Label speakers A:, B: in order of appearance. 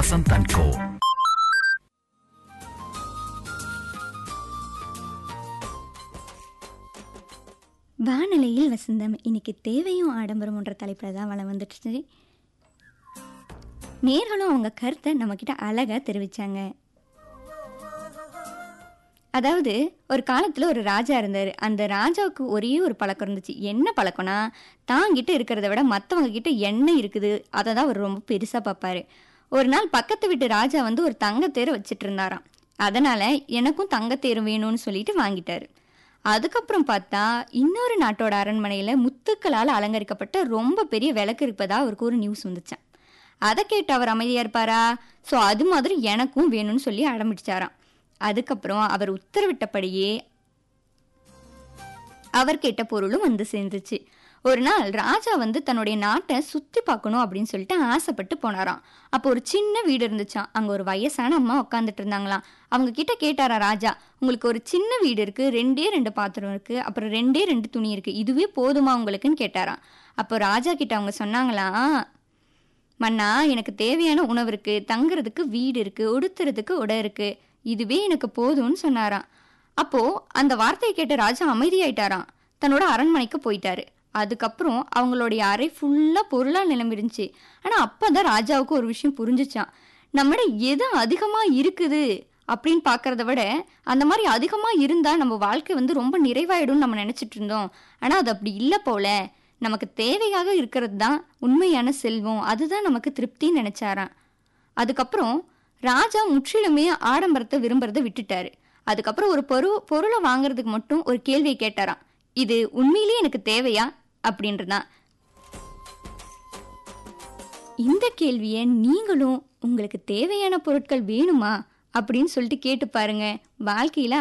A: Vasanth and கோ
B: வானிலையில் வசந்தம் இன்னைக்கு தேவையும் ஆடம்பரம்ன்ற தலைப்பில் தான் வளம் வந்துடுச்சு நேர்களும் அவங்க கருத்தை நம்மக்கிட்ட அழகாக தெரிவித்தாங்க அதாவது ஒரு காலத்தில் ஒரு ராஜா இருந்தார் அந்த ராஜாவுக்கு ஒரே ஒரு பழக்கம் இருந்துச்சு என்ன பழக்கம்னா தாங்கிட்ட இருக்கிறத விட மற்றவங்க கிட்ட என்ன இருக்குது அதை தான் அவர் ரொம்ப பெருசாக பார்ப்பாரு ஒரு நாள் பக்கத்து வீட்டு ராஜா வந்து ஒரு தங்கத்தேரை வச்சிட்டு இருந்தாராம் அதனால் எனக்கும் தங்கத்தேர் வேணும்னு சொல்லிட்டு வாங்கிட்டாரு அதுக்கப்புறம் பார்த்தா இன்னொரு நாட்டோட அரண்மனையில் முத்துக்களால் அலங்கரிக்கப்பட்ட ரொம்ப பெரிய விளக்கு இருப்பதா அவருக்கு ஒரு நியூஸ் வந்துச்சான் அதை கேட்டு அவர் அமைதியாக இருப்பாரா ஸோ அது மாதிரி எனக்கும் வேணும்னு சொல்லி அடம்பிடிச்சாராம் அதுக்கப்புறம் அவர் உத்தரவிட்டபடியே அவர் கேட்ட பொருளும் வந்து சேர்ந்துச்சு ஒரு நாள் ராஜா வந்து தன்னுடைய நாட்டை சுற்றி பார்க்கணும் அப்படின்னு சொல்லிட்டு ஆசைப்பட்டு போனாராம் அப்போ ஒரு சின்ன வீடு இருந்துச்சாம் அங்கே ஒரு வயசான அம்மா உட்காந்துட்டு இருந்தாங்களாம் அவங்க கிட்ட கேட்டாரா ராஜா உங்களுக்கு ஒரு சின்ன வீடு இருக்கு ரெண்டே ரெண்டு பாத்திரம் இருக்கு அப்புறம் ரெண்டே ரெண்டு துணி இருக்கு இதுவே போதுமா உங்களுக்குன்னு கேட்டாராம் அப்போ ராஜா கிட்ட அவங்க சொன்னாங்களாம் மன்னா எனக்கு தேவையான உணவு இருக்கு தங்குறதுக்கு வீடு இருக்கு உடுத்துறதுக்கு உடை இருக்கு இதுவே எனக்கு போதும்னு சொன்னாராம் அப்போ அந்த வார்த்தையை கேட்ட ராஜா அமைதியாயிட்டாராம் தன்னோட அரண்மனைக்கு போயிட்டாரு அதுக்கப்புறம் அவங்களுடைய அறை ஃபுல்லா பொருளா நிலம்பிருந்துச்சு ஆனா அப்பதான் ராஜாவுக்கு ஒரு விஷயம் புரிஞ்சுச்சான் நம்மட எது அதிகமா இருக்குது அப்படின்னு பார்க்கறத விட அந்த மாதிரி அதிகமா இருந்தா நம்ம வாழ்க்கை வந்து ரொம்ப நிறைவாயிடும்னு நம்ம நினைச்சிட்டு இருந்தோம் ஆனா அது அப்படி இல்லை போல நமக்கு தேவையாக இருக்கிறது தான் உண்மையான செல்வம் அதுதான் நமக்கு திருப்தின்னு நினைச்சாராம் அதுக்கப்புறம் ராஜா முற்றிலுமே ஆடம்பரத்தை விரும்புறதை விட்டுட்டாரு அதுக்கப்புறம் ஒரு பொரு பொருளை வாங்குறதுக்கு மட்டும் ஒரு கேள்வியை கேட்டாராம் இது உண்மையிலேயே எனக்கு தேவையா அப்படின்றதான் இந்த கேள்வியை நீங்களும் உங்களுக்கு தேவையான பொருட்கள் வேணுமா அப்படின்னு சொல்லிட்டு கேட்டு பாருங்க வாழ்க்கையில